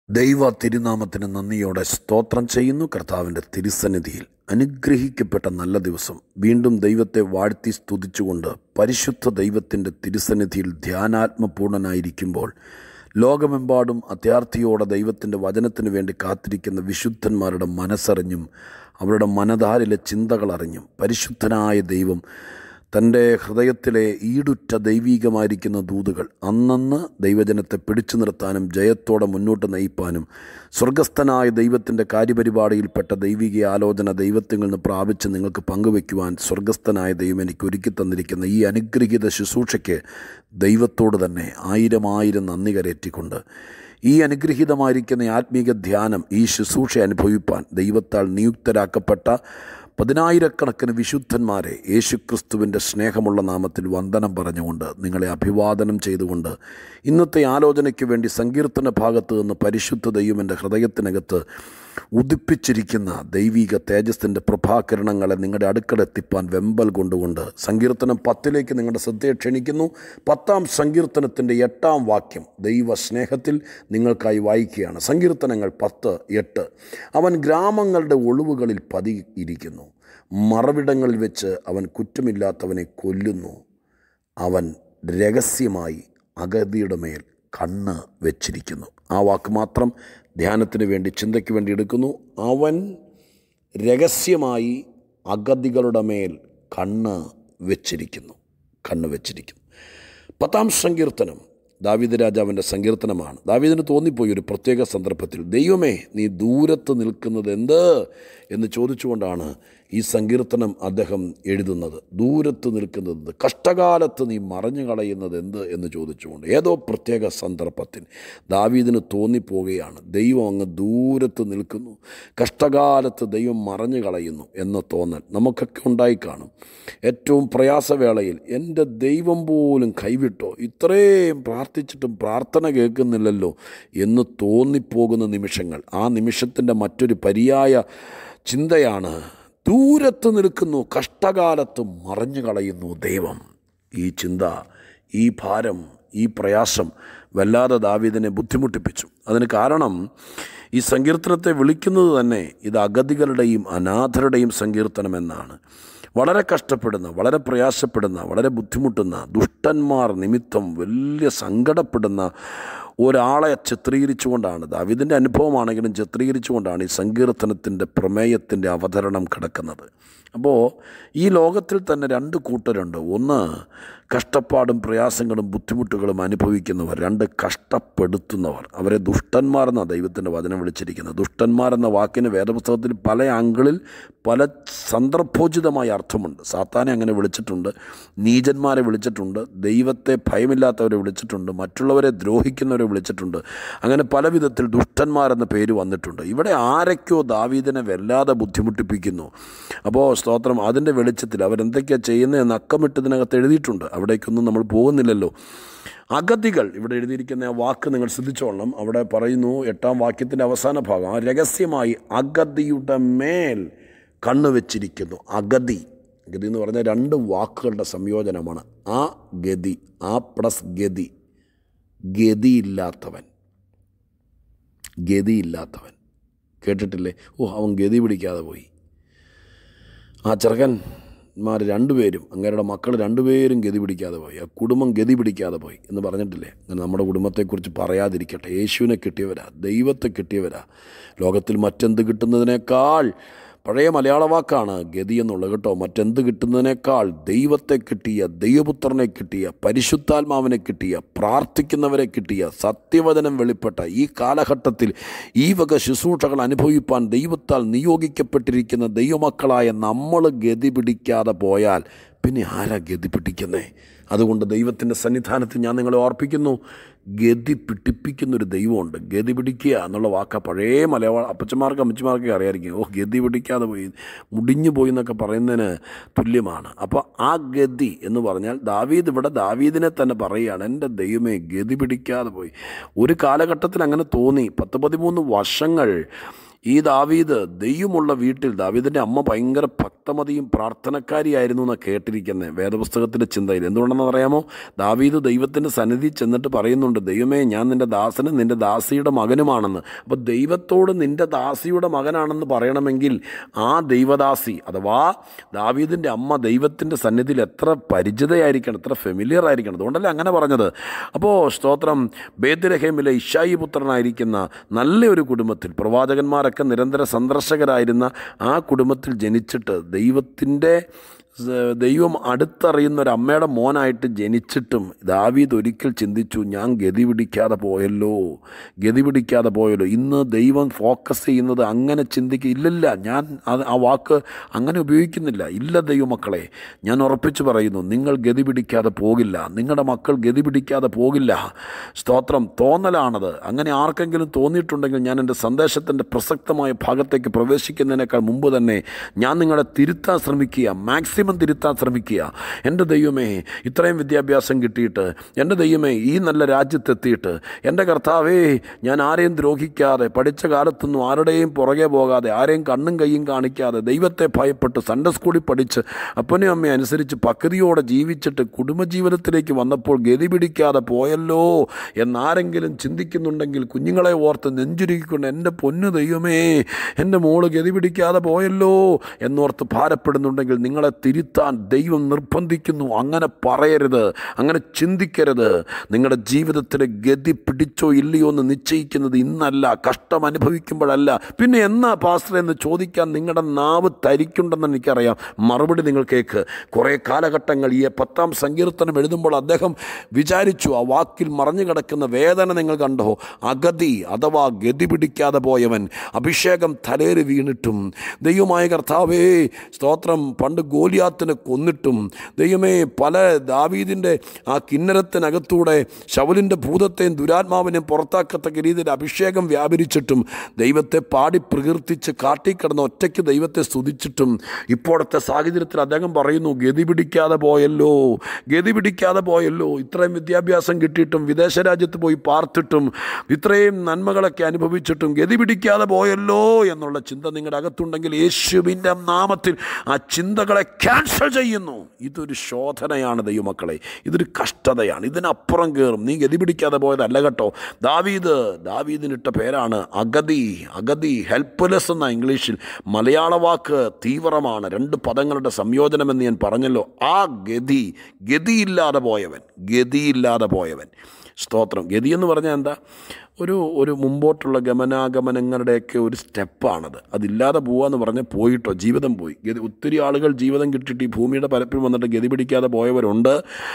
ദൈവ തിരുനാമത്തിന് നന്ദിയോടെ സ്തോത്രം ചെയ്യുന്നു കർത്താവിൻ്റെ തിരുസന്നിധിയിൽ അനുഗ്രഹിക്കപ്പെട്ട നല്ല ദിവസം വീണ്ടും ദൈവത്തെ വാഴ്ത്തി സ്തുതിച്ചുകൊണ്ട് പരിശുദ്ധ ദൈവത്തിൻ്റെ തിരുസന്നിധിയിൽ ധ്യാനാത്മപൂർണനായിരിക്കുമ്പോൾ ലോകമെമ്പാടും അത്യാർത്ഥിയോടെ ദൈവത്തിൻ്റെ വചനത്തിന് വേണ്ടി കാത്തിരിക്കുന്ന വിശുദ്ധന്മാരുടെ മനസ്സറിഞ്ഞും അവരുടെ മനധാരിലെ ചിന്തകളറിഞ്ഞും പരിശുദ്ധനായ ദൈവം തൻ്റെ ഹൃദയത്തിലെ ഈടുറ്റ ദൈവീകമായിരിക്കുന്ന ദൂതുകൾ അന്നന്ന് ദൈവജനത്തെ പിടിച്ചു നിർത്താനും ജയത്തോടെ മുന്നോട്ട് നയിപ്പാനും സ്വർഗസ്ഥനായ ദൈവത്തിൻ്റെ കാര്യപരിപാടിയിൽപ്പെട്ട ദൈവിക ആലോചന ദൈവത്തിൽ നിന്ന് പ്രാപിച്ച് നിങ്ങൾക്ക് പങ്കുവയ്ക്കുവാൻ സ്വർഗസ്ഥനായ ദൈവം എനിക്ക് ഒരുക്കി തന്നിരിക്കുന്ന ഈ അനുഗ്രഹീത ശുശ്രൂഷയ്ക്ക് ദൈവത്തോട് തന്നെ ആയിരം ആയിരം നന്ദി കരയറ്റിക്കൊണ്ട് ഈ അനുഗ്രഹീതമായിരിക്കുന്ന ആത്മീക ധ്യാനം ഈ ശുശ്രൂഷ അനുഭവിപ്പാൻ ദൈവത്താൽ നിയുക്തരാക്കപ്പെട്ട പതിനായിരക്കണക്കിന് വിശുദ്ധന്മാരെ യേശുക്രിസ്തുവിൻ്റെ സ്നേഹമുള്ള നാമത്തിൽ വന്ദനം പറഞ്ഞുകൊണ്ട് നിങ്ങളെ അഭിവാദനം ചെയ്തുകൊണ്ട് ഇന്നത്തെ ആലോചനയ്ക്ക് വേണ്ടി സങ്കീർത്തന ഭാഗത്ത് നിന്ന് പരിശുദ്ധ ദൈവം എൻ്റെ ഹൃദയത്തിനകത്ത് ഉദിപ്പിച്ചിരിക്കുന്ന ദൈവിക തേജസ്സിൻ്റെ പ്രഭാകിരണങ്ങളെ നിങ്ങളുടെ അടുക്കലെത്തിപ്പാൻ വെമ്പൽ കൊണ്ടുകൊണ്ട് സങ്കീർത്തനം പത്തിലേക്ക് നിങ്ങളുടെ ശ്രദ്ധയെ ക്ഷണിക്കുന്നു പത്താം സങ്കീർത്തനത്തിൻ്റെ എട്ടാം വാക്യം ദൈവ സ്നേഹത്തിൽ നിങ്ങൾക്കായി വായിക്കുകയാണ് സങ്കീർത്തനങ്ങൾ പത്ത് എട്ട് അവൻ ഗ്രാമങ്ങളുടെ ഒളിവുകളിൽ പതിയിരിക്കുന്നു മറവിടങ്ങളിൽ വെച്ച് അവൻ കുറ്റമില്ലാത്തവനെ കൊല്ലുന്നു അവൻ രഹസ്യമായി അഗതിയുടെ മേൽ കണ്ണ് വെച്ചിരിക്കുന്നു ആ വാക്ക് മാത്രം ധ്യാനത്തിന് വേണ്ടി ചിന്തയ്ക്ക് വേണ്ടി എടുക്കുന്നു അവൻ രഹസ്യമായി അഗതികളുടെ മേൽ കണ്ണ് വെച്ചിരിക്കുന്നു കണ്ണ് വെച്ചിരിക്കുന്നു പത്താം സങ്കീർത്തനം ദാവീദ് രാജാവിൻ്റെ സങ്കീർത്തനമാണ് ദാവീദിന് തോന്നിപ്പോയി ഒരു പ്രത്യേക സന്ദർഭത്തിൽ ദൈവമേ നീ ദൂരത്ത് നിൽക്കുന്നത് എന്ത് എന്ന് ചോദിച്ചുകൊണ്ടാണ് ഈ സങ്കീർത്തനം അദ്ദേഹം എഴുതുന്നത് ദൂരത്ത് നിൽക്കുന്നത് കഷ്ടകാലത്ത് നീ മറഞ്ഞു കളയുന്നത് എന്ത് എന്ന് ചോദിച്ചുകൊണ്ട് ഏതോ പ്രത്യേക സന്ദർഭത്തിൽ ദാവീദിന് തോന്നിപ്പോവുകയാണ് ദൈവം അങ്ങ് ദൂരത്ത് നിൽക്കുന്നു കഷ്ടകാലത്ത് ദൈവം മറഞ്ഞു കളയുന്നു എന്ന തോന്നൽ നമുക്കൊക്കെ ഉണ്ടായി കാണും ഏറ്റവും പ്രയാസവേളയിൽ എൻ്റെ ദൈവം പോലും കൈവിട്ടോ ഇത്രയും പ്രാർത്ഥിച്ചിട്ടും പ്രാർത്ഥന കേൾക്കുന്നില്ലല്ലോ എന്ന് തോന്നിപ്പോകുന്ന നിമിഷങ്ങൾ ആ നിമിഷത്തിൻ്റെ മറ്റൊരു പര്യായ ചിന്തയാണ് ദൂരത്ത് നിൽക്കുന്നു കഷ്ടകാലത്ത് മറഞ്ഞു കളയുന്നു ദൈവം ഈ ചിന്ത ഈ ഭാരം ഈ പ്രയാസം വല്ലാതെ ദാവീദിനെ ബുദ്ധിമുട്ടിപ്പിച്ചു അതിന് കാരണം ഈ സങ്കീർത്തനത്തെ വിളിക്കുന്നത് തന്നെ ഇത് അഗതികളുടെയും അനാഥരുടെയും സങ്കീർത്തനം എന്നാണ് വളരെ കഷ്ടപ്പെടുന്ന വളരെ പ്രയാസപ്പെടുന്ന വളരെ ബുദ്ധിമുട്ടുന്ന ദുഷ്ടന്മാർ നിമിത്തം വലിയ സങ്കടപ്പെടുന്ന ഒരാളെ ചിത്രീകരിച്ചുകൊണ്ടാണ് ദാവിദിൻ്റെ അനുഭവമാണെങ്കിലും ചിത്രീകരിച്ചുകൊണ്ടാണ് ഈ സങ്കീർത്തനത്തിൻ്റെ പ്രമേയത്തിൻ്റെ അവതരണം കിടക്കുന്നത് അപ്പോൾ ഈ ലോകത്തിൽ തന്നെ രണ്ട് കൂട്ടരുണ്ട് ഒന്ന് കഷ്ടപ്പാടും പ്രയാസങ്ങളും ബുദ്ധിമുട്ടുകളും അനുഭവിക്കുന്നവർ രണ്ട് കഷ്ടപ്പെടുത്തുന്നവർ അവരെ ദുഷ്ടന്മാരെന്നാണ് ദൈവത്തിൻ്റെ വചനം വിളിച്ചിരിക്കുന്നത് ദുഷ്ടന്മാരെന്ന വാക്കിന് വേദപുസ്തകത്തിൽ പല ആംഗിളിൽ പല സന്ദർഭോചിതമായ അർത്ഥമുണ്ട് സാത്താനെ അങ്ങനെ വിളിച്ചിട്ടുണ്ട് നീചന്മാരെ വിളിച്ചിട്ടുണ്ട് ദൈവത്തെ ഭയമില്ലാത്തവരെ വിളിച്ചിട്ടുണ്ട് മറ്റുള്ളവരെ ദ്രോഹിക്കുന്നവരെ വിളിച്ചിട്ടുണ്ട് അങ്ങനെ പല വിധത്തിൽ ദുഷ്ടന്മാരെന്ന പേര് വന്നിട്ടുണ്ട് ഇവിടെ ആരൊക്കെയോ ദാവീദിനെ വല്ലാതെ ബുദ്ധിമുട്ടിപ്പിക്കുന്നു അപ്പോൾ സ്തോത്രം അതിൻ്റെ വെളിച്ചത്തിൽ അവരെന്തൊക്കെയാണ് ചെയ്യുന്നതെന്ന് അക്കമിട്ടതിനകത്ത് എഴുതിയിട്ടുണ്ട് അവിടേക്കൊന്നും നമ്മൾ പോകുന്നില്ലല്ലോ അഗതികൾ ഇവിടെ എഴുതിയിരിക്കുന്ന ആ വാക്ക് നിങ്ങൾ ശ്രദ്ധിച്ചോളണം അവിടെ പറയുന്നു എട്ടാം വാക്യത്തിൻ്റെ അവസാന ഭാഗം ആ രഹസ്യമായി അഗതിയുടെ മേൽ കണ്ണു വെച്ചിരിക്കുന്നു അഗതി ഗതി എന്ന് പറഞ്ഞാൽ രണ്ട് വാക്കുകളുടെ സംയോജനമാണ് ആ ഗതി ആ പ്ലസ് ഗതി ഗതിയില്ലാത്തവൻ ഗതിയില്ലാത്തവൻ കേട്ടിട്ടില്ലേ ഓ അവൻ ഗതി പിടിക്കാതെ പോയി ആ ചെറുക്കന്മാർ രണ്ടുപേരും അങ്ങേരുടെ മക്കൾ രണ്ടുപേരും ഗതി പിടിക്കാതെ പോയി ആ കുടുംബം ഗതി പിടിക്കാതെ പോയി എന്ന് പറഞ്ഞിട്ടില്ലേ അങ്ങനെ നമ്മുടെ കുടുംബത്തെക്കുറിച്ച് പറയാതിരിക്കട്ടെ യേശുവിനെ കിട്ടിയവരാ ദൈവത്തെ കിട്ടിയവരാ ലോകത്തിൽ മറ്റെന്ത് കിട്ടുന്നതിനേക്കാൾ പഴയ മലയാള വാക്കാണ് ഗതി എന്നുള്ളത് കേട്ടോ മറ്റെന്ത് കിട്ടുന്നതിനേക്കാൾ ദൈവത്തെ കിട്ടിയ ദൈവപുത്രനെ കിട്ടിയ പരിശുദ്ധാത്മാവിനെ കിട്ടിയ പ്രാർത്ഥിക്കുന്നവരെ കിട്ടിയ സത്യവചനം വെളിപ്പെട്ട ഈ കാലഘട്ടത്തിൽ ഈ വക ശുശ്രൂഷകൾ അനുഭവിപ്പാൻ ദൈവത്താൽ നിയോഗിക്കപ്പെട്ടിരിക്കുന്ന ദൈവമക്കളായ നമ്മൾ ഗതി പിടിക്കാതെ പോയാൽ പിന്നെ ആരാ ഗതി പിടിക്കുന്നേ അതുകൊണ്ട് ദൈവത്തിൻ്റെ സന്നിധാനത്തിൽ ഞാൻ നിങ്ങളെ ഓർപ്പിക്കുന്നു ഗതി പിടിപ്പിക്കുന്നൊരു ദൈവമുണ്ട് ഗതി പിടിക്കുക എന്നുള്ള വാക്ക പഴയ മലയാള അപ്പച്ചന്മാർക്ക് അമ്മച്ചമാർക്കൊക്കെ അറിയാമായിരിക്കും ഓ ഗതി പിടിക്കാതെ പോയി മുടിഞ്ഞു പോയി എന്നൊക്കെ പറയുന്നതിന് തുല്യമാണ് അപ്പോൾ ആ ഗതി എന്ന് പറഞ്ഞാൽ ദാവീദ് ഇവിടെ ദാവീദിനെ തന്നെ പറയുകയാണ് എൻ്റെ ദൈവമേ ഗതി പിടിക്കാതെ പോയി ഒരു കാലഘട്ടത്തിൽ അങ്ങനെ തോന്നി പത്ത് പതിമൂന്ന് വർഷങ്ങൾ ഈ ദാവീദ് ദൈവമുള്ള വീട്ടിൽ ദാവീദിൻ്റെ അമ്മ ഭയങ്കര ഭക്ത ഭക്തമതിയും പ്രാർത്ഥനക്കാരിയായിരുന്നു എന്നാണ് കേട്ടിരിക്കുന്നത് വേദപുസ്തകത്തിൻ്റെ ചിന്തയിൽ എന്തുകൊണ്ടെന്ന് അറിയാമോ ദാവീദ് ദൈവത്തിൻ്റെ സന്നിധി ചെന്നിട്ട് പറയുന്നുണ്ട് ദൈവമേ ഞാൻ നിൻ്റെ ദാസനും നിൻ്റെ ദാസിയുടെ മകനുമാണെന്ന് അപ്പോൾ ദൈവത്തോട് നിൻ്റെ ദാസിയുടെ മകനാണെന്ന് പറയണമെങ്കിൽ ആ ദൈവദാസി അഥവാ ദാവീദിൻ്റെ അമ്മ ദൈവത്തിൻ്റെ സന്നിധിയിൽ എത്ര പരിചിതയായിരിക്കണം എത്ര ഫെമിലിയർ ആയിരിക്കണം അതുകൊണ്ടല്ലേ അങ്ങനെ പറഞ്ഞത് അപ്പോൾ സ്തോത്രം ബേദ്രഹേമിലെ ഇഷായി പുത്രനായിരിക്കുന്ന നല്ലൊരു കുടുംബത്തിൽ പ്രവാചകന്മാരൊക്കെ നിരന്തര സന്ദർശകരായിരുന്ന ആ കുടുംബത്തിൽ ജനിച്ചിട്ട് ദൈവത്തിൻ്റെ ദൈവം അടുത്തറിയുന്ന ഒരു അമ്മയുടെ മോനായിട്ട് ജനിച്ചിട്ടും ദാവീദ് ഒരിക്കൽ ചിന്തിച്ചു ഞാൻ ഗതി പിടിക്കാതെ പോയല്ലോ ഗതി പിടിക്കാതെ പോയല്ലോ ഇന്ന് ദൈവം ഫോക്കസ് ചെയ്യുന്നത് അങ്ങനെ ചിന്തിക്കുക ഇല്ലില്ല ഞാൻ അത് ആ വാക്ക് അങ്ങനെ ഉപയോഗിക്കുന്നില്ല ഇല്ല ദൈവമക്കളെ ഞാൻ ഉറപ്പിച്ചു പറയുന്നു നിങ്ങൾ ഗതി പിടിക്കാതെ പോകില്ല നിങ്ങളുടെ മക്കൾ ഗതി പിടിക്കാതെ പോകില്ല സ്തോത്രം തോന്നലാണത് അങ്ങനെ ആർക്കെങ്കിലും തോന്നിയിട്ടുണ്ടെങ്കിൽ ഞാൻ എൻ്റെ സന്ദേശത്തിൻ്റെ പ്രസക്തമായ ഭാഗത്തേക്ക് പ്രവേശിക്കുന്നതിനേക്കാൾ മുമ്പ് തന്നെ ഞാൻ നിങ്ങളെ തിരുത്താൻ ശ്രമിക്കുക മാക്സിമം തിരുത്താൻ ശ്രമിക്കുക എൻ്റെ ദൈവമേ ഇത്രയും വിദ്യാഭ്യാസം കിട്ടിയിട്ട് എൻ്റെ ദൈവമേ ഈ നല്ല രാജ്യത്തെത്തിയിട്ട് എൻ്റെ കർത്താവേ ഞാൻ ആരെയും ദ്രോഹിക്കാതെ പഠിച്ച കാലത്തൊന്നും ആരുടെയും പുറകെ പോകാതെ ആരെയും കണ്ണും കൈയും കാണിക്കാതെ ദൈവത്തെ ഭയപ്പെട്ട് സൺഡേ സ്കൂളിൽ പഠിച്ച് അപ്പനും അമ്മയും അനുസരിച്ച് പക്വതയോടെ ജീവിച്ചിട്ട് കുടുംബജീവിതത്തിലേക്ക് വന്നപ്പോൾ ഗതി പിടിക്കാതെ പോയല്ലോ എന്നാരെങ്കിലും ചിന്തിക്കുന്നുണ്ടെങ്കിൽ കുഞ്ഞുങ്ങളെ ഓർത്ത് നെഞ്ചുരുക്കിക്കൊണ്ട് എൻ്റെ പൊന്നു ദൈവമേ എൻ്റെ മോള് ഗതി പിടിക്കാതെ പോയല്ലോ എന്നോർത്ത് ഭാരപ്പെടുന്നുണ്ടെങ്കിൽ നിങ്ങളെ തിരുത്താൻ ദൈവം നിർബന്ധിക്കുന്നു അങ്ങനെ പറയരുത് അങ്ങനെ ചിന്തിക്കരുത് നിങ്ങളുടെ ജീവിതത്തിലെ ഗതി പിടിച്ചോ ഇല്ലയോ എന്ന് നിശ്ചയിക്കുന്നത് ഇന്നല്ല കഷ്ടം അനുഭവിക്കുമ്പോഴല്ല പിന്നെ എന്നാ പാസ്റ്റർ എന്ന് ചോദിക്കാൻ നിങ്ങളുടെ നാവ് തരിക്കുണ്ടെന്ന് എനിക്കറിയാം മറുപടി നിങ്ങൾ കേൾക്ക് കുറേ കാലഘട്ടങ്ങൾ ഈ പത്താം സങ്കീർത്തനം എഴുതുമ്പോൾ അദ്ദേഹം വിചാരിച്ചു ആ വാക്കിൽ മറഞ്ഞു കിടക്കുന്ന വേദന നിങ്ങൾ കണ്ടോ അഗതി അഥവാ ഗതി പിടിക്കാതെ പോയവൻ അഭിഷേകം തലേര് വീണിട്ടും ദൈവമായ കർത്താവേ സ്തോത്രം പണ്ട് ഗോലിയാത്തിനെ കൊന്നിട്ടും ദൈവമേ പല ദാവീദിൻ്റെ ആ കിന്നരത്തിനകത്തൂടെ ശവലിൻ്റെ ഭൂതത്തെയും ദുരാത്മാവിനെയും പുറത്താക്കത്തക്ക രീതിയിൽ അഭിഷേകം വ്യാപരിച്ചിട്ടും ദൈവത്തെ പാടി പ്രകീർത്തിച്ച് കാട്ടിക്കിടന്ന് ഒറ്റയ്ക്ക് ദൈവത്തെ സ്തുതിച്ചിട്ടും ഇപ്പോഴത്തെ സാഹചര്യത്തിൽ അദ്ദേഹം പറയുന്നു ഗതി പിടിക്കാതെ പോയല്ലോ ഗതി പിടിക്കാതെ പോയല്ലോ ഇത്രയും വിദ്യാഭ്യാസം കിട്ടിയിട്ടും വിദേശ രാജ്യത്ത് പോയി പാർത്തിട്ടും ഇത്രയും നന്മകളൊക്കെ അനുഭവിച്ചിട്ടും ഗതി പിടിക്കാതെ പോയല്ലോ എന്നുള്ള ചിന്ത നിങ്ങളുടെ അകത്തുണ്ടെങ്കിൽ യേശുവിൻ്റെ നാമത്തിൽ ആ ചിന്തകളെ ക്യാൻസൽ ചെയ്യുന്നു ഇതൊരു ശോധനയാണ് ദൈവമക്കളെ ഇതൊരു കഷ്ടതയാണ് ഇതിനപ്പുറം കയറും നീ ഗതി പിടിക്കാതെ പോയതല്ല കേട്ടോ ദാവീദ് ദാവീദിനിട്ട പേരാണ് അഗതി അഗതി ഹെൽപ്ലെസ് എന്ന ഇംഗ്ലീഷിൽ മലയാള വാക്ക് തീവ്രമാണ് രണ്ട് പദങ്ങളുടെ സംയോജനമെന്ന് ഞാൻ പറഞ്ഞല്ലോ ആ ഗതി ഗതിയില്ലാതെ പോയവൻ ഗതിയില്ലാതെ പോയവൻ സ്തോത്രം ഗതി എന്ന് പറഞ്ഞാൽ എന്താ ഒരു ഒരു മുമ്പോട്ടുള്ള ഗമനാഗമനങ്ങളുടെയൊക്കെ ഒരു സ്റ്റെപ്പാണത് അതില്ലാതെ പോവാന്ന് പറഞ്ഞാൽ പോയിട്ടോ ജീവിതം പോയി ഗതി ഒത്തിരി ആളുകൾ ജീവിതം കിട്ടിയിട്ട് ഈ ഭൂമിയുടെ പരപ്പിൽ വന്നിട്ട് ഗതി പിടിക്കാതെ പോയവരുണ്ട്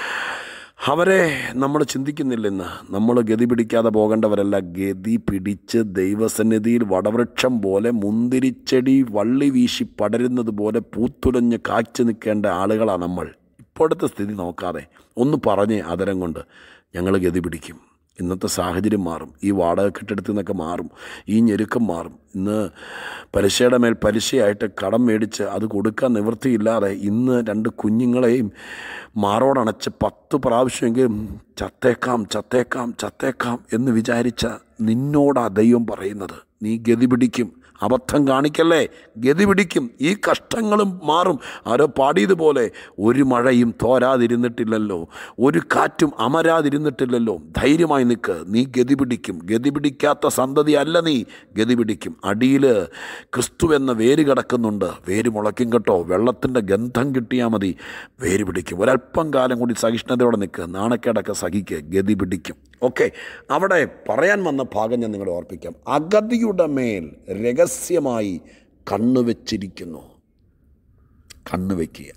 അവരെ നമ്മൾ ചിന്തിക്കുന്നില്ലെന്ന് നമ്മൾ ഗതി പിടിക്കാതെ പോകേണ്ടവരല്ല ഗതി പിടിച്ച് ദൈവസന്നിധിയിൽ വടവൃക്ഷം പോലെ മുന്തിരിച്ചെടി വള്ളി വീശി പടരുന്നത് പോലെ പൂത്തുലഞ്ഞ് കാച്ചു നിൽക്കേണ്ട ആളുകളാണ് നമ്മൾ ഇപ്പോഴത്തെ സ്ഥിതി നോക്കാതെ ഒന്ന് പറഞ്ഞ് അതരം കൊണ്ട് ഞങ്ങൾ ഗതി പിടിക്കും ഇന്നത്തെ സാഹചര്യം മാറും ഈ വാടക കെട്ടിടത്തിൽ നിന്നൊക്കെ മാറും ഈ ഞെരുക്കം മാറും ഇന്ന് പലിശയുടെ മേൽ പലിശയായിട്ട് കടം മേടിച്ച് അത് കൊടുക്കാൻ നിവൃത്തിയില്ലാതെ ഇന്ന് രണ്ട് കുഞ്ഞുങ്ങളെയും മാറോടണച്ച് പത്ത് പ്രാവശ്യമെങ്കിലും ചത്തേക്കാം ചത്തേക്കാം ചത്തേക്കാം എന്ന് വിചാരിച്ച നിന്നോടാ ദൈവം പറയുന്നത് നീ ഗതി പിടിക്കും അബദ്ധം കാണിക്കല്ലേ ഗതി പിടിക്കും ഈ കഷ്ടങ്ങളും മാറും ആരോ പാടിയതുപോലെ ഒരു മഴയും തോരാതിരുന്നിട്ടില്ലല്ലോ ഒരു കാറ്റും അമരാതിരുന്നിട്ടില്ലല്ലോ ധൈര്യമായി നിൽക്ക് നീ ഗതി പിടിക്കും ഗതി പിടിക്കാത്ത സന്തതി അല്ല നീ ഗതി പിടിക്കും അടിയിൽ ക്രിസ്തു എന്ന വേര് കിടക്കുന്നുണ്ട് വേര് മുളയ്ക്കും കേട്ടോ വെള്ളത്തിൻ്റെ ഗന്ധം കിട്ടിയാൽ മതി വേര് പിടിക്കും ഒരല്പം കാലം കൂടി സഹിഷ്ണുതയോടെ നിൽക്കുക നാണക്കേടൊക്കെ സഹിക്കുക ഗതി പിടിക്കും ഓക്കെ അവിടെ പറയാൻ വന്ന ഭാഗം ഞാൻ നിങ്ങളെ ഓർപ്പിക്കാം അഗതിയുടെ മേൽ രഹസ്യമായി കണ്ണുവെച്ചിരിക്കുന്നു കണ്ണുവെക്കുക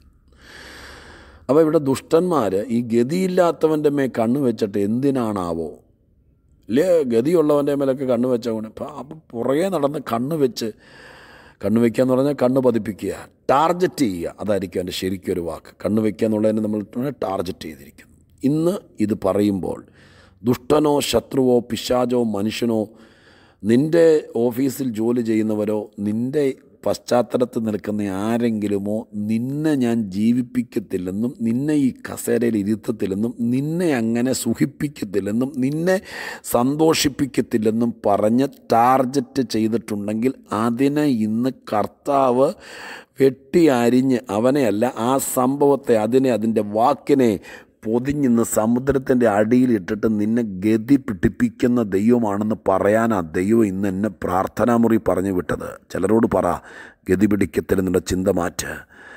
അപ്പോൾ ഇവിടെ ദുഷ്ടന്മാർ ഈ ഗതിയില്ലാത്തവൻ്റെ മേൽ കണ്ണു വെച്ചിട്ട് എന്തിനാണാവോ ഇല്ലേ ഗതിയുള്ളവൻ്റെ മേലൊക്കെ കണ്ണു വെച്ച അപ്പം അപ്പം പുറകെ നടന്ന് കണ്ണു വെച്ച് കണ്ണു വയ്ക്കുക എന്ന് പറഞ്ഞാൽ കണ്ണ് പതിപ്പിക്കുക ടാർജറ്റ് ചെയ്യുക അതായിരിക്കും എൻ്റെ ശരിക്കും ഒരു വാക്ക് കണ്ണു വയ്ക്കുക എന്നുള്ളതിന് നമ്മൾ ടാർജറ്റ് ചെയ്തിരിക്കുന്നു ഇന്ന് ഇത് പറയുമ്പോൾ ദുഷ്ടനോ ശത്രുവോ പിശാചോ മനുഷ്യനോ നിൻ്റെ ഓഫീസിൽ ജോലി ചെയ്യുന്നവരോ നിൻ്റെ പശ്ചാത്തലത്തിൽ നിൽക്കുന്ന ആരെങ്കിലുമോ നിന്നെ ഞാൻ ജീവിപ്പിക്കത്തില്ലെന്നും നിന്നെ ഈ കസേരയിൽ ഇരുത്തത്തില്ലെന്നും നിന്നെ അങ്ങനെ സുഖിപ്പിക്കത്തില്ലെന്നും നിന്നെ സന്തോഷിപ്പിക്കത്തില്ലെന്നും പറഞ്ഞ് ടാർജറ്റ് ചെയ്തിട്ടുണ്ടെങ്കിൽ അതിനെ ഇന്ന് കർത്താവ് വെട്ടി അരിഞ്ഞ് അവനെയല്ല ആ സംഭവത്തെ അതിനെ അതിൻ്റെ വാക്കിനെ പൊതിഞ്ഞിന്ന് സമുദ്രത്തിൻ്റെ അടിയിലിട്ടിട്ട് നിന്നെ ഗതി പിടിപ്പിക്കുന്ന ദൈവമാണെന്ന് പറയാനാ ദൈവം ഇന്ന് എന്നെ പ്രാർത്ഥനാമുറി പറഞ്ഞു വിട്ടത് ചിലരോട് പറ ഗതി പിടിക്കത്തിൽ നിന്റെ ചിന്ത മാറ്റ്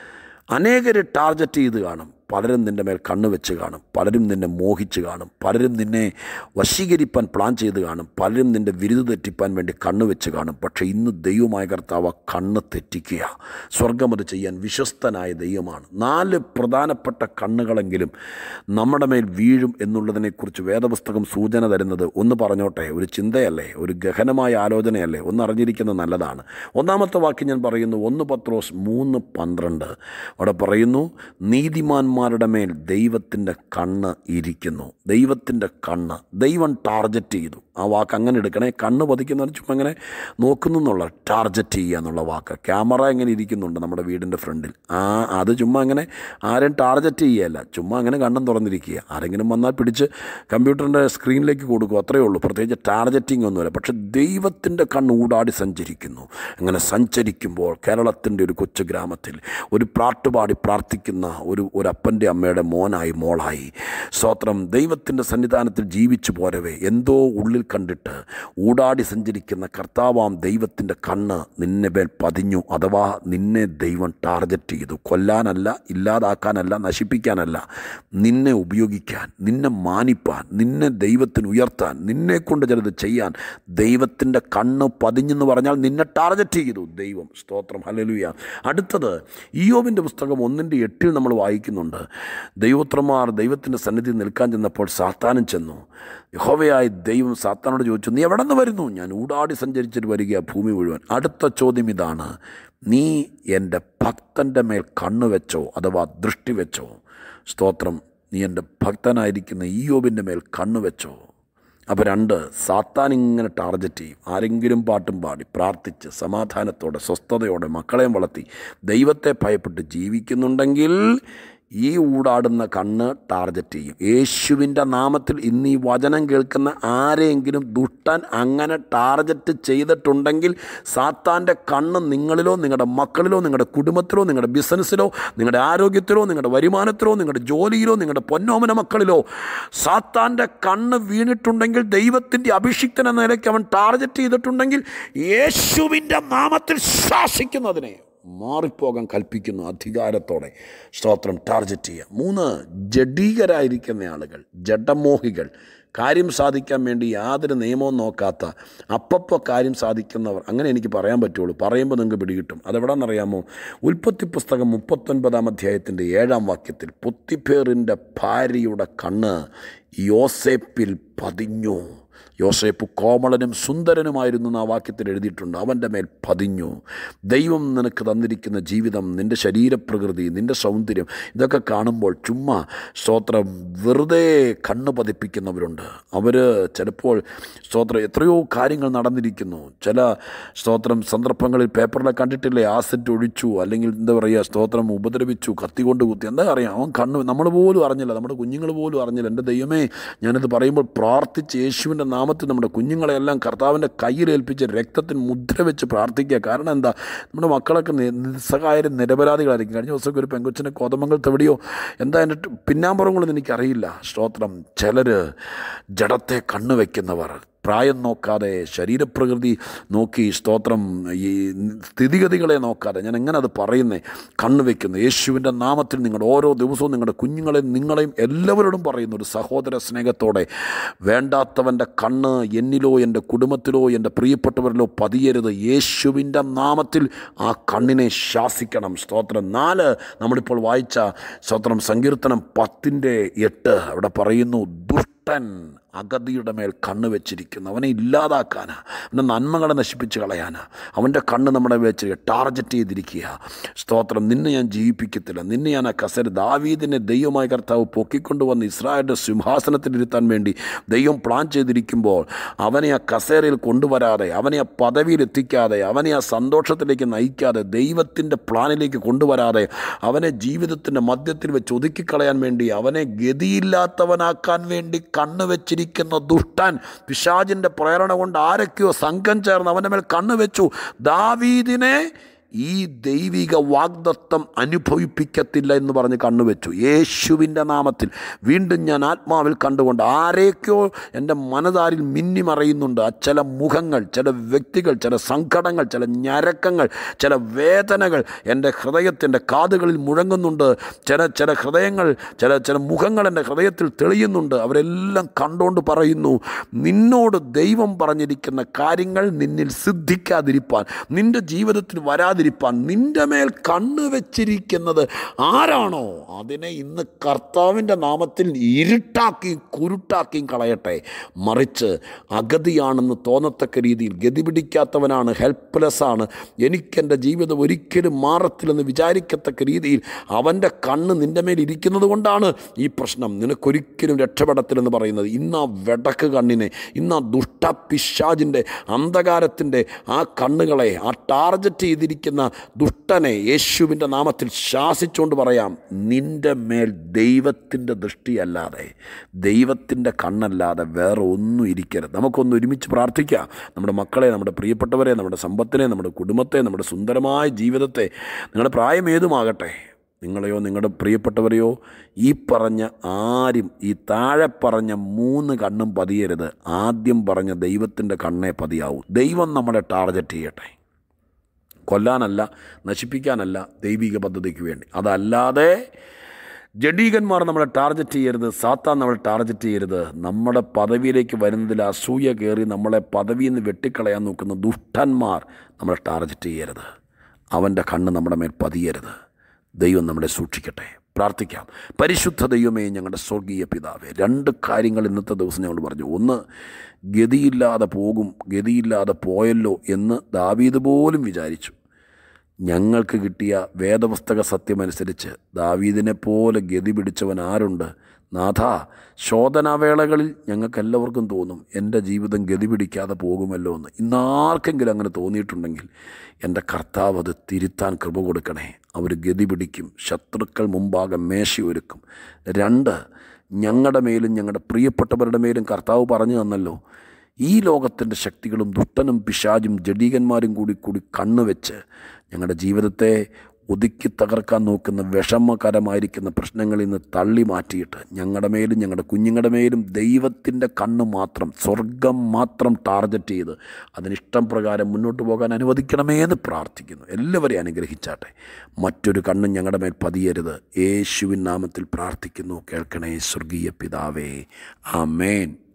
അനേകര് ടാർഗറ്റ് ചെയ്ത് കാണും പലരും നിൻ്റെ മേൽ കണ്ണ് വെച്ച് കാണും പലരും നിന്നെ മോഹിച്ച് കാണും പലരും നിന്നെ വശീകരിപ്പാൻ പ്ലാൻ ചെയ്ത് കാണും പലരും നിൻ്റെ വിരുദ് തെറ്റിപ്പാൻ വേണ്ടി കണ്ണ് വെച്ച് കാണും പക്ഷേ ഇന്ന് ദൈവമായ കർത്താവ് ആ കണ്ണ് തെറ്റിക്കുക സ്വർഗം അത് ചെയ്യാൻ വിശ്വസ്തനായ ദൈവമാണ് നാല് പ്രധാനപ്പെട്ട കണ്ണുകളെങ്കിലും നമ്മുടെ മേൽ വീഴും എന്നുള്ളതിനെക്കുറിച്ച് വേദപുസ്തകം സൂചന തരുന്നത് ഒന്ന് പറഞ്ഞോട്ടെ ഒരു ചിന്തയല്ലേ ഒരു ഗഹനമായ ആലോചനയല്ലേ ഒന്ന് അറിഞ്ഞിരിക്കുന്നത് നല്ലതാണ് ഒന്നാമത്തെ വാക്യം ഞാൻ പറയുന്നു ഒന്ന് പത്രോസ് മൂന്ന് പന്ത്രണ്ട് അവിടെ പറയുന്നു നീതിമാന്മാരുടെ മേൽ ദൈവത്തിൻ്റെ കണ്ണ് ഇരിക്കുന്നു ദൈവത്തിൻ്റെ കണ്ണ് ദൈവം ടാർഗറ്റ് ചെയ്തു ആ വാക്ക് അങ്ങനെ എടുക്കണേ കണ്ണ് പതിക്കുന്നവർ ചുമ്മാ ഇങ്ങനെ നോക്കുന്നു എന്നുള്ള ടാർഗറ്റ് ചെയ്യുക എന്നുള്ള വാക്ക് ക്യാമറ എങ്ങനെ ഇരിക്കുന്നുണ്ട് നമ്മുടെ വീടിൻ്റെ ഫ്രണ്ടിൽ ആ അത് ചുമ്മാ അങ്ങനെ ആരും ടാർഗറ്റ് ചെയ്യുകയല്ല ചുമ്മാ അങ്ങനെ കണ്ണും തുറന്നിരിക്കുക ആരെങ്കിലും വന്നാൽ പിടിച്ച് കമ്പ്യൂട്ടറിൻ്റെ സ്ക്രീനിലേക്ക് കൊടുക്കും അത്രയേ ഉള്ളൂ പ്രത്യേകിച്ച് ടാർഗറ്റിംഗ് ഒന്നുമില്ല പക്ഷേ ദൈവത്തിൻ്റെ കണ്ണ് ഊടാടി സഞ്ചരിക്കുന്നു അങ്ങനെ സഞ്ചരിക്കുമ്പോൾ കേരളത്തിൻ്റെ ഒരു കൊച്ചു ഗ്രാമത്തിൽ ഒരു പാട്ടുപാടി പ്രാർത്ഥിക്കുന്ന ഒരു ഒരു അപ്പൻ്റെ അമ്മയുടെ മോനായി മോളായി സ്തോത്രം ദൈവത്തിൻ്റെ സന്നിധാനത്തിൽ ജീവിച്ചു പോരവേ എന്തോ ഉള്ളിൽ കണ്ടിട്ട് ഊടാടി സഞ്ചരിക്കുന്ന കർത്താവാം ദൈവത്തിൻ്റെ കണ്ണ് നിന്നെ മേൽ പതിഞ്ഞു അഥവാ നിന്നെ ദൈവം ടാർഗറ്റ് ചെയ്തു കൊല്ലാനല്ല ഇല്ലാതാക്കാനല്ല നശിപ്പിക്കാനല്ല നിന്നെ ഉപയോഗിക്കാൻ നിന്നെ മാനിപ്പാൻ നിന്നെ ദൈവത്തിന് ഉയർത്താൻ നിന്നെ കൊണ്ട് ചിലത് ചെയ്യാൻ ദൈവത്തിൻ്റെ കണ്ണ് പതിഞ്ഞെന്ന് പറഞ്ഞാൽ നിന്നെ ടാർഗറ്റ് ചെയ്തു ദൈവം സ്തോത്രം ഹലലുയ അടുത്തത് ഇയോബിൻ്റെ പുസ്തകം ഒന്നിൻ്റെ എട്ടിൽ നമ്മൾ വായിക്കുന്നുണ്ട് ദൈവോത്രമാർ ദൈവത്തിൻ്റെ സന്നിധി നിൽക്കാൻ ചെന്നപ്പോൾ സാത്താനും ചെന്നു യഹോവയായ ദൈവം സാത്താനോട് ചോദിച്ചു നീ എവിടെ നിന്ന് വരുന്നു ഞാൻ ഊടാടി സഞ്ചരിച്ചിട്ട് വരിക ഭൂമി മുഴുവൻ അടുത്ത ചോദ്യം ഇതാണ് നീ എൻ്റെ ഭക്തൻ്റെ മേൽ കണ്ണ് വെച്ചോ അഥവാ ദൃഷ്ടി വെച്ചോ സ്തോത്രം നീ എൻ്റെ ഭക്തനായിരിക്കുന്ന ഈയോബിൻ്റെ മേൽ കണ്ണ് വെച്ചോ അപ്പോൾ രണ്ട് സാത്താൻ ഇങ്ങനെ ടാർഗറ്റ് ചെയ്യും ആരെങ്കിലും പാട്ടും പാടി പ്രാർത്ഥിച്ച് സമാധാനത്തോടെ സ്വസ്ഥതയോടെ മക്കളെയും വളർത്തി ദൈവത്തെ ഭയപ്പെട്ട് ജീവിക്കുന്നുണ്ടെങ്കിൽ ഈ ഊടാടുന്ന കണ്ണ് ടാർഗറ്റ് ചെയ്യും യേശുവിൻ്റെ നാമത്തിൽ ഇന്ന് ഈ വചനം കേൾക്കുന്ന ആരെയെങ്കിലും ദുഷ്ടൻ അങ്ങനെ ടാർഗറ്റ് ചെയ്തിട്ടുണ്ടെങ്കിൽ സാത്താൻ്റെ കണ്ണ് നിങ്ങളിലോ നിങ്ങളുടെ മക്കളിലോ നിങ്ങളുടെ കുടുംബത്തിലോ നിങ്ങളുടെ ബിസിനസ്സിലോ നിങ്ങളുടെ ആരോഗ്യത്തിലോ നിങ്ങളുടെ വരുമാനത്തിലോ നിങ്ങളുടെ ജോലിയിലോ നിങ്ങളുടെ പൊന്നോമന മക്കളിലോ സാത്താൻ്റെ കണ്ണ് വീണിട്ടുണ്ടെങ്കിൽ ദൈവത്തിൻ്റെ അഭിഷിക്തൻ എന്ന നിലയ്ക്ക് അവൻ ടാർഗറ്റ് ചെയ്തിട്ടുണ്ടെങ്കിൽ യേശുവിൻ്റെ നാമത്തിൽ ശാസിക്കുന്നതിനെ മാറിപ്പോകാൻ കൽപ്പിക്കുന്നു അധികാരത്തോടെ സ്തോത്രം ടാർഗറ്റ് ചെയ്യുക മൂന്ന് ജഡീകരായിരിക്കുന്ന ആളുകൾ ജഡമോഹികൾ കാര്യം സാധിക്കാൻ വേണ്ടി യാതൊരു നിയമവും നോക്കാത്ത അപ്പപ്പോൾ കാര്യം സാധിക്കുന്നവർ അങ്ങനെ എനിക്ക് പറയാൻ പറ്റുള്ളൂ പറയുമ്പോൾ നിങ്ങൾക്ക് പിടികിട്ടും അതെവിടാണെന്നറിയാമോ ഉൽപ്പത്തി പുസ്തകം മുപ്പത്തൊൻപതാം അധ്യായത്തിൻ്റെ ഏഴാം വാക്യത്തിൽ പൊത്തിപ്പേറിൻ്റെ ഭാര്യയുടെ കണ്ണ് യോസേപ്പിൽ പതിഞ്ഞു യോസേപ്പ് കോമളനും സുന്ദരനുമായിരുന്നു എന്ന് ആ വാക്യത്തിൽ എഴുതിയിട്ടുണ്ട് അവൻ്റെ മേൽ പതിഞ്ഞു ദൈവം നിനക്ക് തന്നിരിക്കുന്ന ജീവിതം നിൻ്റെ ശരീരപ്രകൃതി നിൻ്റെ സൗന്ദര്യം ഇതൊക്കെ കാണുമ്പോൾ ചുമ്മാ സ്തോത്രം വെറുതെ കണ്ണ് പതിപ്പിക്കുന്നവരുണ്ട് അവർ ചിലപ്പോൾ സ്തോത്രം എത്രയോ കാര്യങ്ങൾ നടന്നിരിക്കുന്നു ചില സ്തോത്രം സന്ദർഭങ്ങളിൽ പേപ്പറിലെ കണ്ടിട്ടില്ലേ ആസിഡ് ഒഴിച്ചു അല്ലെങ്കിൽ എന്താ പറയുക സ്തോത്രം ഉപദ്രവിച്ചു കത്തി കൊണ്ട് കുത്തി എന്താ അറിയാം അവൻ കണ്ണ് നമ്മൾ പോലും അറിഞ്ഞില്ല നമ്മുടെ കുഞ്ഞുങ്ങൾ പോലും അറിഞ്ഞില്ല എൻ്റെ ദൈവമേ ഞാനിത് പറയുമ്പോൾ പ്രാർത്ഥിച്ച് യേശുവിൻ്റെ നാമത്തിൽ നമ്മുടെ കുഞ്ഞുങ്ങളെല്ലാം കർത്താവിൻ്റെ കയ്യിലേൽപ്പിച്ച് രക്തത്തിന് മുദ്ര വെച്ച് പ്രാർത്ഥിക്കുക കാരണം എന്താ നമ്മുടെ മക്കളൊക്കെ നി- നിസ്സഹായരും നിരപരാധികളായിരിക്കും കഴിഞ്ഞ ദിവസമൊക്കെ ഒരു പെങ്കൊച്ചിനെ കോതമംഗലത്ത് എവിടെയോ എന്താ എൻ്റെ പിന്നാമ്പുറങ്ങളൊന്നും എനിക്കറിയില്ല സ്തോത്രം ചിലർ ജഡത്തെ കണ്ണു വയ്ക്കുന്നവർ പ്രായം നോക്കാതെ ശരീരപ്രകൃതി നോക്കി സ്തോത്രം ഈ സ്ഥിതിഗതികളെ നോക്കാതെ ഞാൻ എങ്ങനെ അത് പറയുന്നേ കണ്ണു വയ്ക്കുന്നു യേശുവിൻ്റെ നാമത്തിൽ നിങ്ങളുടെ ഓരോ ദിവസവും നിങ്ങളുടെ കുഞ്ഞുങ്ങളെയും നിങ്ങളെയും എല്ലാവരോടും പറയുന്നു ഒരു സഹോദര സ്നേഹത്തോടെ വേണ്ടാത്തവൻ്റെ കണ്ണ് എന്നിലോ എൻ്റെ കുടുംബത്തിലോ എൻ്റെ പ്രിയപ്പെട്ടവരിലോ പതിയരുത് യേശുവിൻ്റെ നാമത്തിൽ ആ കണ്ണിനെ ശാസിക്കണം സ്തോത്രം നാല് നമ്മളിപ്പോൾ വായിച്ച സ്തോത്രം സങ്കീർത്തനം പത്തിൻ്റെ എട്ട് അവിടെ പറയുന്നു ദുഷ്ടൻ അഗതിയുടെ മേൽ കണ്ണ് വെച്ചിരിക്കുന്നു അവനെ ഇല്ലാതാക്കാനാ അവൻ്റെ നന്മകളെ നശിപ്പിച്ച് കളയാനാ അവൻ്റെ കണ്ണ് നമ്മുടെ വെച്ച് ടാർഗറ്റ് ചെയ്തിരിക്കുക സ്തോത്രം നിന്നെ ഞാൻ ജീവിപ്പിക്കത്തില്ല നിന്നെ ഞാൻ ആ കസര ദാവീദിനെ ദൈവമായ കർത്താവ് പൊക്കിക്കൊണ്ടുവന്ന് ഇസ്രായേലിൻ്റെ സിംഹാസനത്തിലിരുത്താൻ വേണ്ടി ദൈവം പ്ലാൻ ചെയ്തിരിക്കുമ്പോൾ അവനെ ആ കസേരയിൽ കൊണ്ടുവരാതെ അവനെ ആ പദവിയിൽ എത്തിക്കാതെ അവനെ ആ സന്തോഷത്തിലേക്ക് നയിക്കാതെ ദൈവത്തിൻ്റെ പ്ലാനിലേക്ക് കൊണ്ടുവരാതെ അവനെ ജീവിതത്തിൻ്റെ മധ്യത്തിൽ വെച്ച് ഒതുക്കിക്കളയാൻ വേണ്ടി അവനെ ഗതിയില്ലാത്തവനാക്കാൻ വേണ്ടി കണ്ണ് വെച്ചിരിക്കുന്ന ദുഷ്ടൻ പിശാജിൻ്റെ പ്രേരണ കൊണ്ട് ആരൊക്കെയോ സംഘം ചേർന്ന് അവൻ്റെ മേൽ കണ്ണ് വെച്ചു ദാവീദിനെ ഈ ദൈവിക വാഗ്ദത്തം അനുഭവിപ്പിക്കത്തില്ല എന്ന് പറഞ്ഞ് കണ്ണുവെച്ചു യേശുവിൻ്റെ നാമത്തിൽ വീണ്ടും ഞാൻ ആത്മാവിൽ കണ്ടുകൊണ്ട് ആരെയൊക്കെയോ എൻ്റെ മനതാരിൽ മിന്നിമറയുന്നുണ്ട് ആ ചില മുഖങ്ങൾ ചില വ്യക്തികൾ ചില സങ്കടങ്ങൾ ചില ഞരക്കങ്ങൾ ചില വേദനകൾ എൻ്റെ ഹൃദയത്തിൻ്റെ കാതുകളിൽ മുഴങ്ങുന്നുണ്ട് ചില ചില ഹൃദയങ്ങൾ ചില ചില മുഖങ്ങൾ എൻ്റെ ഹൃദയത്തിൽ തെളിയുന്നുണ്ട് അവരെല്ലാം കണ്ടുകൊണ്ട് പറയുന്നു നിന്നോട് ദൈവം പറഞ്ഞിരിക്കുന്ന കാര്യങ്ങൾ നിന്നിൽ സിദ്ധിക്കാതിരിപ്പാൻ നിൻ്റെ ജീവിതത്തിൽ വരാതിരിപ്പാൻ നിൻ്റെ മേൽ കണ്ണ് വെച്ചിരിക്കുന്നത് ആരാണോ അതിനെ ഇന്ന് കർത്താവിൻ്റെ നാമത്തിൽ ഇരുട്ടാക്കിയും കുരുട്ടാക്കിയും കളയട്ടെ മറിച്ച് അഗതിയാണെന്ന് തോന്നത്തക്ക രീതിയിൽ ഗതി പിടിക്കാത്തവനാണ് ഹെൽപ്ലെസ് ആണ് എനിക്കെൻ്റെ ജീവിതം ഒരിക്കലും മാറത്തില്ലെന്ന് വിചാരിക്കത്തക്ക രീതിയിൽ അവൻ്റെ കണ്ണ് നിൻ്റെ മേൽ ഇരിക്കുന്നത് കൊണ്ടാണ് ഈ പ്രശ്നം നിനക്കൊരിക്കലും രക്ഷപ്പെടത്തില്ലെന്ന് പറയുന്നത് ഇന്ന് ആ വെടക്ക് കണ്ണിനെ ഇന്ന് ആ ദുഷ്ടപിശാജിൻ്റെ അന്ധകാരത്തിൻ്റെ ആ കണ്ണുകളെ ആ ടാർഗറ്റ് ചെയ്തിരിക്കുന്ന ദുഷ്ടനെ യേശുവിൻ്റെ നാമത്തിൽ ശാസിച്ചുകൊണ്ട് പറയാം നിൻ്റെ മേൽ ദൈവത്തിൻ്റെ ദൃഷ്ടിയല്ലാതെ ദൈവത്തിൻ്റെ കണ്ണല്ലാതെ വേറെ ഒന്നും ഇരിക്കരുത് നമുക്കൊന്ന് ഒരുമിച്ച് പ്രാർത്ഥിക്കാം നമ്മുടെ മക്കളെ നമ്മുടെ പ്രിയപ്പെട്ടവരെ നമ്മുടെ സമ്പത്തിനെ നമ്മുടെ കുടുംബത്തെ നമ്മുടെ സുന്ദരമായ ജീവിതത്തെ നിങ്ങളുടെ പ്രായം ഏതുമാകട്ടെ നിങ്ങളെയോ നിങ്ങളുടെ പ്രിയപ്പെട്ടവരെയോ ഈ പറഞ്ഞ ആരും ഈ താഴെ പറഞ്ഞ മൂന്ന് കണ്ണും പതിയരുത് ആദ്യം പറഞ്ഞ ദൈവത്തിൻ്റെ കണ്ണേ പതിയാവൂ ദൈവം നമ്മളെ ടാർഗറ്റ് ചെയ്യട്ടെ കൊല്ലാനല്ല നശിപ്പിക്കാനല്ല ദൈവിക പദ്ധതിക്ക് വേണ്ടി അതല്ലാതെ ജഡീകന്മാർ നമ്മളെ ടാർഗറ്റ് ചെയ്യരുത് സാത്താൻ നമ്മളെ ടാർഗറ്റ് ചെയ്യരുത് നമ്മുടെ പദവിയിലേക്ക് വരുന്നതിൽ അസൂയ കയറി നമ്മളെ പദവിയിൽ നിന്ന് വെട്ടിക്കളയാൻ നോക്കുന്ന ദുഷ്ടന്മാർ നമ്മളെ ടാർഗറ്റ് ചെയ്യരുത് അവൻ്റെ കണ്ണ് നമ്മുടെ മേൽ പതിയരുത് ദൈവം നമ്മളെ സൂക്ഷിക്കട്ടെ പ്രാർത്ഥിക്കാം പരിശുദ്ധ ദൈവമേ ഞങ്ങളുടെ സ്വർഗീയ പിതാവേ രണ്ട് കാര്യങ്ങൾ ഇന്നത്തെ ദിവസം ഞങ്ങൾ പറഞ്ഞു ഒന്ന് ഗതിയില്ലാതെ പോകും ഗതിയില്ലാതെ പോയല്ലോ എന്ന് ദാവീദ് പോലും വിചാരിച്ചു ഞങ്ങൾക്ക് കിട്ടിയ വേദപുസ്തക സത്യമനുസരിച്ച് ദാവീദിനെ പോലെ ഗതി പിടിച്ചവൻ ആരുണ്ട് നാഥ ശോധനാവേളകളിൽ ഞങ്ങൾക്കെല്ലാവർക്കും തോന്നും എൻ്റെ ജീവിതം ഗതി പിടിക്കാതെ പോകുമല്ലോ എന്ന് ഇന്നാർക്കെങ്കിലും അങ്ങനെ തോന്നിയിട്ടുണ്ടെങ്കിൽ എൻ്റെ കർത്താവ് അത് തിരുത്താൻ കൃപ കൊടുക്കണേ അവർ ഗതി പിടിക്കും ശത്രുക്കൾ മുമ്പാകെ മേശയൊരുക്കും രണ്ട് ഞങ്ങളുടെ മേലും ഞങ്ങളുടെ പ്രിയപ്പെട്ടവരുടെ മേലും കർത്താവ് പറഞ്ഞു തന്നല്ലോ ഈ ലോകത്തിൻ്റെ ശക്തികളും ദുഷ്ടനും പിശാചും ജഡീകന്മാരും കൂടി കൂടി കണ്ണുവെച്ച് ഞങ്ങളുടെ ജീവിതത്തെ ഒതുക്കി തകർക്കാൻ നോക്കുന്ന വിഷമകരമായിരിക്കുന്ന പ്രശ്നങ്ങളിൽ നിന്ന് തള്ളി മാറ്റിയിട്ട് ഞങ്ങളുടെ മേലും ഞങ്ങളുടെ കുഞ്ഞുങ്ങളുടെ മേലും ദൈവത്തിൻ്റെ കണ്ണ് മാത്രം സ്വർഗം മാത്രം ടാർഗറ്റ് ചെയ്ത് അതിനിഷ്ടം പ്രകാരം മുന്നോട്ട് പോകാൻ അനുവദിക്കണമേ എന്ന് പ്രാർത്ഥിക്കുന്നു എല്ലാവരെയും അനുഗ്രഹിച്ചാട്ടെ മറ്റൊരു കണ്ണും ഞങ്ങളുടെ മേൽ പതിയരുത് യേശുവിൻ നാമത്തിൽ പ്രാർത്ഥിക്കുന്നു കേൾക്കണേ സ്വർഗീയ പിതാവേ ആമേൻ